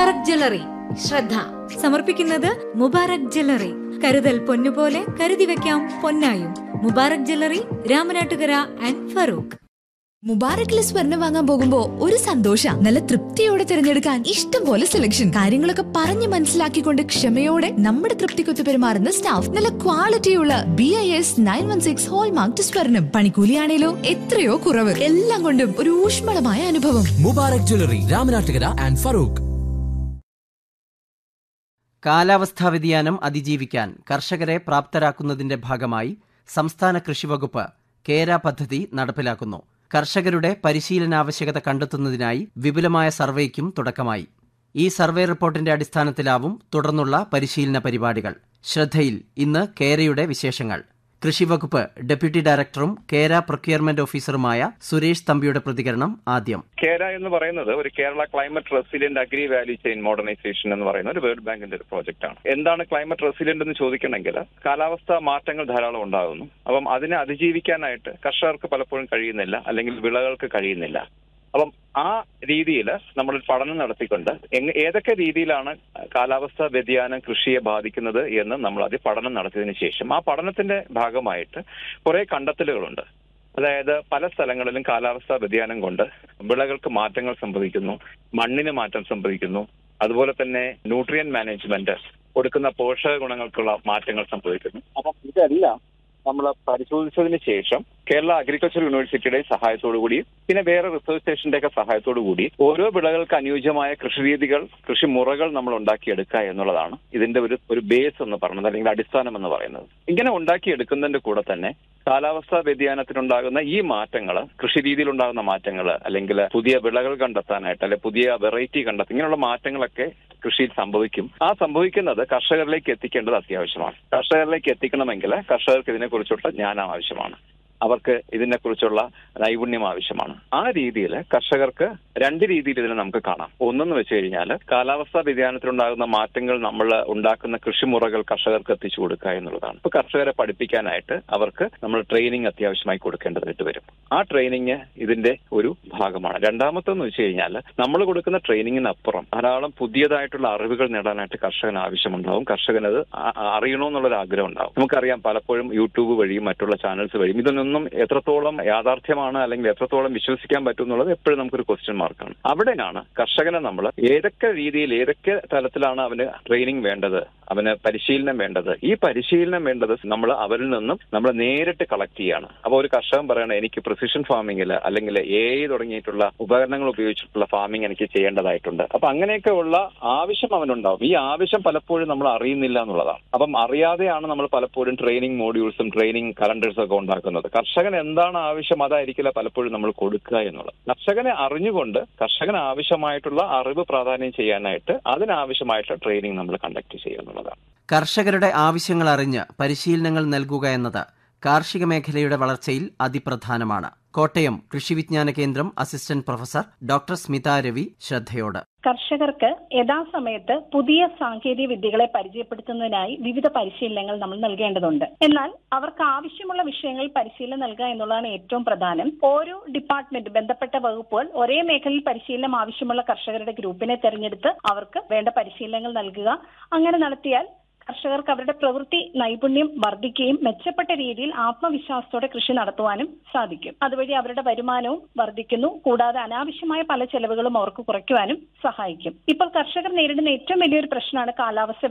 Mubarak jewellery ശ്രദ്ധ സമർപ്പിക്കുന്നത് Mubarak jewellery കരുതൽ പൊന്നുപോലെ കരുതി വെക്കാം പൊന്നായും മുബാറക് ജ്വല്ലറി രാമനാട്ടുകര ആൻഡ് ഫറൂഖ് മുബാറക്കിലെ സ്വർണം വാങ്ങാൻ പോകുമ്പോ ഒരു സന്തോഷ നല്ല തൃപ്തിയോടെ തിരഞ്ഞെടുക്കാൻ ഇഷ്ടം പോലെ സെലക്ഷൻ കാര്യങ്ങളൊക്കെ പറഞ്ഞ് മനസ്സിലാക്കിക്കൊണ്ട് ക്ഷമയോടെ നമ്മുടെ തൃപ്തിക്കൊത്ത് പെരുമാറുന്ന സ്റ്റാഫ് നല്ല ക്വാളിറ്റിയുള്ള B I S nine one six hallmark സ്വർണം പണിക്കൂലിയാണേലോ എത്രയോ കുറവ് എല്ലാം കൊണ്ടും ഒരു ഊഷ്മളമായ അനുഭവം മുബാറക് ജ്വല്ലറി രാമനാട്ടുകര ആൻഡ് ഫറൂഖ് കാലാവസ്ഥാ വ്യതിയാനം അതിജീവിക്കാൻ കർഷകരെ പ്രാപ്തരാക്കുന്നതിന്റെ ഭാഗമായി സംസ്ഥാന കൃഷിവകുപ്പ് കേര പദ്ധതി നടപ്പിലാക്കുന്നു കർഷകരുടെ പരിശീലനാവശ്യകത കണ്ടെത്തുന്നതിനായി വിപുലമായ സർവേയ്ക്കും തുടക്കമായി ഈ സർവേ റിപ്പോർട്ടിന്റെ അടിസ്ഥാനത്തിലാവും തുടർന്നുള്ള പരിശീലന പരിപാടികൾ ശ്രദ്ധയിൽ ഇന്ന് കേരയുടെ വിശേഷങ്ങൾ കൃഷിവകുപ്പ് ഡെപ്യൂട്ടി ഡയറക്ടറും കേര പ്രൊക്യൂർമെന്റ് ഓഫീസറുമായ സുരേഷ് തമ്പിയുടെ പ്രതികരണം ആദ്യം കേര എന്ന് പറയുന്നത് ഒരു Kerala climate resilient agri value chain modernisation എന്ന് പറയുന്ന ഒരു വേൾഡ് ബാങ്കിന്റെ ഒരു പ്രോജക്റ്റ് ആണ് എന്താണ് ക്ലൈമറ്റ് റെസിലിയന്റ് എന്ന് ചോദിക്കണമെങ്കിൽ കാലാവസ്ഥാ മാറ്റങ്ങൾ ധാരാളം ഉണ്ടാകുന്നു അപ്പം അതിനെ അതിജീവിക്കാനായിട്ട് കർഷകർക്ക് പലപ്പോഴും കഴിയുന്നില്ല അല്ലെങ്കിൽ വിളകൾക്ക് കഴിയുന്നില്ല അപ്പം ആ രീതിയിൽ നമ്മൾ പഠനം നടത്തിക്കൊണ്ട് എങ് ഏതൊക്കെ രീതിയിലാണ് കാലാവസ്ഥാ വ്യതിയാനം കൃഷിയെ ബാധിക്കുന്നത് എന്ന് നമ്മൾ അത് പഠനം നടത്തിയതിനു ശേഷം ആ പഠനത്തിന്റെ ഭാഗമായിട്ട് കുറെ കണ്ടെത്തലുകളുണ്ട് അതായത് പല സ്ഥലങ്ങളിലും കാലാവസ്ഥാ വ്യതിയാനം കൊണ്ട് വിളകൾക്ക് മാറ്റങ്ങൾ സംഭവിക്കുന്നു മണ്ണിന് മാറ്റം സംഭവിക്കുന്നു അതുപോലെ തന്നെ ന്യൂട്രിയൻ മാനേജ്മെന്റ് കൊടുക്കുന്ന പോഷക ഗുണങ്ങൾക്കുള്ള മാറ്റങ്ങൾ സംഭവിക്കുന്നു അപ്പം ഇതെല്ലാം നമ്മൾ പരിശോധിച്ചതിന് ശേഷം കേരള അഗ്രികൾച്ചർ യൂണിവേഴ്സിറ്റിയുടെ സഹായത്തോടു കൂടി പിന്നെ വേറെ റിസർച്ച് സ്റ്റേഷന്റെ ഒക്കെ സഹായത്തോടു കൂടി ഓരോ വിളകൾക്ക് അനുയോജ്യമായ കൃഷിരീതികൾ കൃഷിമുറകൾ നമ്മൾ ഉണ്ടാക്കിയെടുക്കുക എന്നുള്ളതാണ് ഇതിന്റെ ഒരു ഒരു ബേസ് എന്ന് പറയുന്നത് അല്ലെങ്കിൽ അടിസ്ഥാനം എന്ന് പറയുന്നത് ഇങ്ങനെ ഉണ്ടാക്കിയെടുക്കുന്നതിന്റെ കൂടെ തന്നെ കാലാവസ്ഥാ വ്യതിയാനത്തിനുണ്ടാകുന്ന ഈ മാറ്റങ്ങൾ കൃഷി രീതിയിൽ ഉണ്ടാകുന്ന മാറ്റങ്ങൾ അല്ലെങ്കിൽ പുതിയ വിളകൾ കണ്ടെത്താനായിട്ട് അല്ലെങ്കിൽ പുതിയ വെറൈറ്റി കണ്ടെത്തി ഇങ്ങനെയുള്ള മാറ്റങ്ങളൊക്കെ കൃഷിയിൽ സംഭവിക്കും ആ സംഭവിക്കുന്നത് കർഷകരിലേക്ക് എത്തിക്കേണ്ടത് അത്യാവശ്യമാണ് കർഷകരിലേക്ക് എത്തിക്കണമെങ്കിൽ കർഷകർക്ക് ഇതിനെക്കുറിച്ചുള്ള ജ്ഞാനം ആവശ്യമാണ് അവർക്ക് ഇതിനെക്കുറിച്ചുള്ള നൈപുണ്യം ആവശ്യമാണ് ആ രീതിയിൽ കർഷകർക്ക് രണ്ട് രീതിയിൽ ഇതിനെ നമുക്ക് കാണാം ഒന്നെന്ന് വെച്ച് കഴിഞ്ഞാൽ കാലാവസ്ഥാ വ്യതിയാനത്തിലുണ്ടാകുന്ന മാറ്റങ്ങൾ നമ്മൾ ഉണ്ടാക്കുന്ന കൃഷിമുറകൾ കർഷകർക്ക് എത്തിച്ചു കൊടുക്കുക എന്നുള്ളതാണ് ഇപ്പൊ കർഷകരെ പഠിപ്പിക്കാനായിട്ട് അവർക്ക് നമ്മൾ ട്രെയിനിങ് അത്യാവശ്യമായി കൊടുക്കേണ്ടതായിട്ട് വരും ആ ട്രെയിനിങ് ഇതിന്റെ ഒരു ഭാഗമാണ് രണ്ടാമത്തെന്ന് വെച്ച് കഴിഞ്ഞാൽ നമ്മൾ കൊടുക്കുന്ന ട്രെയിനിങ്ങിനപ്പുറം ധാരാളം പുതിയതായിട്ടുള്ള അറിവുകൾ നേടാനായിട്ട് കർഷകന് ആവശ്യമുണ്ടാവും കർഷകനത് ആ- ആ- അറിയണമെന്നുള്ളൊരു ആഗ്രഹം ഉണ്ടാവും നമുക്കറിയാം പലപ്പോഴും യൂട്യൂബ് വഴിയും മറ്റുള്ള ചാനൽസ് വഴിയും ഇതൊന്നും എത്രത്തോളം യാഥാർത്ഥ്യമാണ് അല്ലെങ്കിൽ എത്രത്തോളം വിശ്വസിക്കാൻ പറ്റും എന്നുള്ളത് എപ്പോഴും നമുക്കൊരു ക്വസ്റ്റ്യൻ മാർക്കാണ് അവിടെയാണ് കർഷകനെ നമ്മൾ ഏതൊക്കെ രീതിയിൽ ഏതൊക്കെ തലത്തിലാണ് അവന് ട്രെയിനിങ് വേണ്ടത് അവന് പരിശീലനം വേണ്ടത് ഈ പരിശീലനം വേണ്ടത് നമ്മൾ അവരിൽ നിന്നും നമ്മൾ നേരിട്ട് കളക്ട് ചെയ്യാണ് അപ്പോൾ ഒരു കർഷകൻ പറയണ എനിക്ക് പ്രിസിഷൻ ഫാമിങ്ങിൽ അല്ലെങ്കിൽ എ തുടങ്ങിയിട്ടുള്ള ഉപകരണങ്ങൾ ഉപയോഗിച്ചിട്ടുള്ള ഫാമിംഗ് എനിക്ക് ചെയ്യേണ്ടതായിട്ടുണ്ട് അപ്പൊ അങ്ങനെയൊക്കെ ഉള്ള ആവശ്യം അവനുണ്ടാവും ഈ ആവശ്യം പലപ്പോഴും നമ്മൾ അറിയുന്നില്ല എന്നുള്ളതാണ് അപ്പം അറിയാതെയാണ് നമ്മൾ പലപ്പോഴും ട്രെയിനിങ് മോഡ്യൂൾസും ട്രെയിനിങ് കലണ്ടേഴ്സും ഒക്കെ ഉണ്ടാക്കുന്നത് കർഷകൻ എന്താണ് ആവശ്യം അതായിരിക്കില്ല പലപ്പോഴും നമ്മൾ കൊടുക്കുക എന്നുള്ളത് കർഷകനെ അറിഞ്ഞുകൊണ്ട് കർഷകന് ആവശ്യമായിട്ടുള്ള അറിവ് പ്രാധാന്യം ചെയ്യാനായിട്ട് അതിനാവശ്യമായിട്ടുള്ള ട്രെയിനിങ് നമ്മൾ കണ്ടക്ട് ചെയ്യുക എന്നുള്ളതാണ് കർഷകരുടെ ആവശ്യങ്ങൾ അറിഞ്ഞ് പരിശീലനങ്ങൾ നൽകുക എന്നത് കാർഷിക മേഖലയുടെ വളർച്ചയിൽ അതിപ്രധാനമാണ് കോട്ടയം കൃഷി വിജ്ഞാന കേന്ദ്രം assistant professor doctor Smitha Ravi ശ്രദ്ധയോട് കർഷകർക്ക് യഥാസമയത്ത് പുതിയ സാങ്കേതിക വിദ്യകളെ പരിചയപ്പെടുത്തുന്നതിനായി വിവിധ പരിശീലനങ്ങൾ നമ്മൾ നൽകേണ്ടതുണ്ട് എന്നാൽ അവർക്ക് ആവശ്യമുള്ള വിഷയങ്ങൾ പരിശീലനം നൽകുക എന്നുള്ളതാണ് ഏറ്റവും പ്രധാനം ഓരോ ഡിപ്പാർട്ട്മെന്റ് ബന്ധപ്പെട്ട വകുപ്പുകൾ ഒരേ മേഖലയിൽ പരിശീലനം ആവശ്യമുള്ള കർഷകരുടെ ഗ്രൂപ്പിനെ തെരഞ്ഞെടുത്ത് അവർക്ക് വേണ്ട പരിശീലനങ്ങൾ നൽകുക അങ്ങനെ നടത്തിയാൽ കർഷകർക്ക് അവരുടെ പ്രവൃത്തി നൈപുണ്യം വർദ്ധിക്കുകയും മെച്ചപ്പെട്ട രീതിയിൽ ആത്മവിശ്വാസത്തോടെ കൃഷി നടത്തുവാനും സാധിക്കും അതുവഴി അവരുടെ വരുമാനവും വർദ്ധിക്കുന്നു കൂടാതെ അനാവശ്യമായ പല ചെലവുകളും അവർക്ക് കുറയ്ക്കുവാനും സഹായിക്കും ഇപ്പോൾ കർഷകർ നേരിടുന്ന ഏറ്റവും വലിയൊരു പ്രശ്നമാണ് കാലാവസ്ഥ